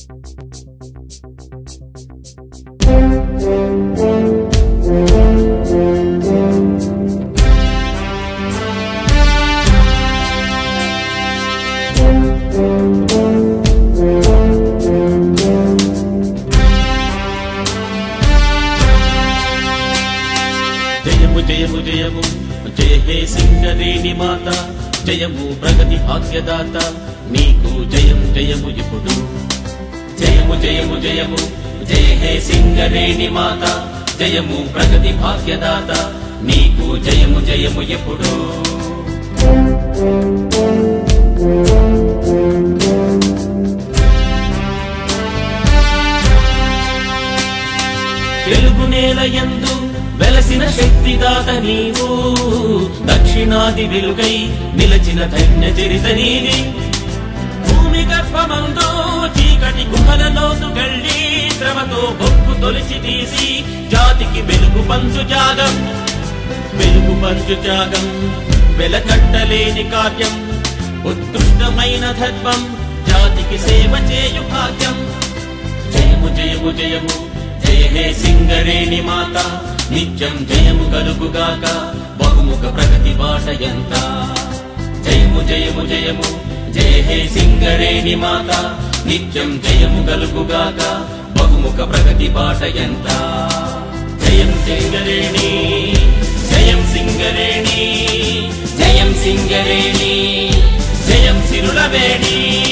జయము జయము జయము జయ హే సింగరేణి మాత జయము ప్రగతి భాగ్యదాత నీకు జయం జయము ఇప్పుడు జయము జయము జయము జయ హే సింగరేణి మాత జయము ప్రగతి భాగ్యదాత నీకు జయము జయము ఎప్పుడు తెలుగు నేల యందు వెలసిన శక్తిదాత నీవు దక్షిణాది వెలుగై నిలచిన ధన్య చరిత నీది భూమి గర్భమందు చీకటి గుహలలోతు గళ్ళి శ్రమతో బొక్కు తొలిచి తీసి జాతికి వెలుగు పంచు జాగం వెలుగు పంచు త్యాగం వెలకట్టలేని కార్యం ఉత్కృష్టమైన ధర్మం జాతికి సేవ చేయు భాగ్యం జయము జయము జయము జయ హే సింగరేణి మాత నిత్యం జయము కలుగుగాక బహుముఖ ప్రగతి బాట ఎంత జయము జయము జయము జయ హే సింగరేణి మాత నిత్యం జయము కలుగుగాక బహుముఖ ప్రగతి బాట ఎంత జయం సింగరేణి జయం సింగరేణి జయం సింగరేణి జయం సిరులవేణి